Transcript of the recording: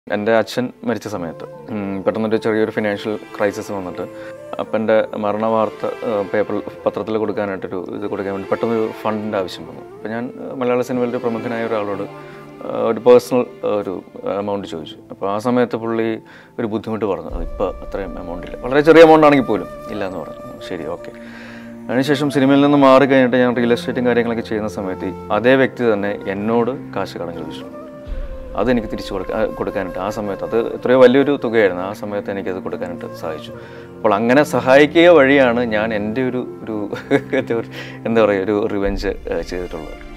എൻ്റെ അച്ഛൻ മരിച്ച സമയത്ത് ഉം, പെട്ടെന്നൊരു ചെറിയൊരു ഫിനാൻഷ്യൽ ക്രൈസിസ് വന്നിട്ട് അപ്പൻ്റെ മരണ വാർത്ത പേപ്പറിൽ പത്രത്തിൽ കൊടുക്കാനായിട്ടൊരു ഇത് കൊടുക്കാൻ വേണ്ടി പെട്ടെന്നൊരു ഫണ്ടിൻ്റെ ആവശ്യം വന്നു അപ്പോൾ ഞാൻ ഏഹ്, മലയാള സിനിമയിൽ ഒരു പ്രമുഖനായ ഒരാളോട് ഏഹ്, ഒരു പേഴ്സണൽ ഒരു എമൗണ്ട് ചോദിച്ചു അപ്പോൾ ആ സമയത്ത് പുള്ളി ഒരു ബുദ്ധിമുട്ട് പറഞ്ഞു ഇപ്പോൾ അത്രയും എമൗണ്ട് ഇല്ല വളരെ ചെറിയ എമൗണ്ട് ആണെങ്കിൽ പോലും ഇല്ല എന്ന് പറഞ്ഞു ശരി ഓക്കെ അതിനുശേഷം സിനിമയിൽ നിന്ന് മാറി കഴിഞ്ഞിട്ട് ഞാൻ റിയൽ എസ്റ്റേറ്റും കാര്യങ്ങളൊക്കെ ചെയ്യുന്ന സമയത്ത് ഈ അതേ വ്യക്തി തന്നെ എന്നോട് കാശ് കടം ചോദിച്ചു അതെനിക്ക് തിരിച്ചു കൊടുക്കാൻ കൊടുക്കാനായിട്ട് ആ സമയത്ത് അത് എത്രയോ വലിയൊരു തുകയായിരുന്നു ആ സമയത്ത് എനിക്കത് കൊടുക്കാനായിട്ട് സാധിച്ചു അപ്പോൾ അങ്ങനെ സഹായിക്കുക വഴിയാണ് ഞാൻ എൻ്റെ ഒരു ഒരു എന്താ പറയുക ഒരു റിവെഞ്ച് ചെയ്തിട്ടുള്ളത്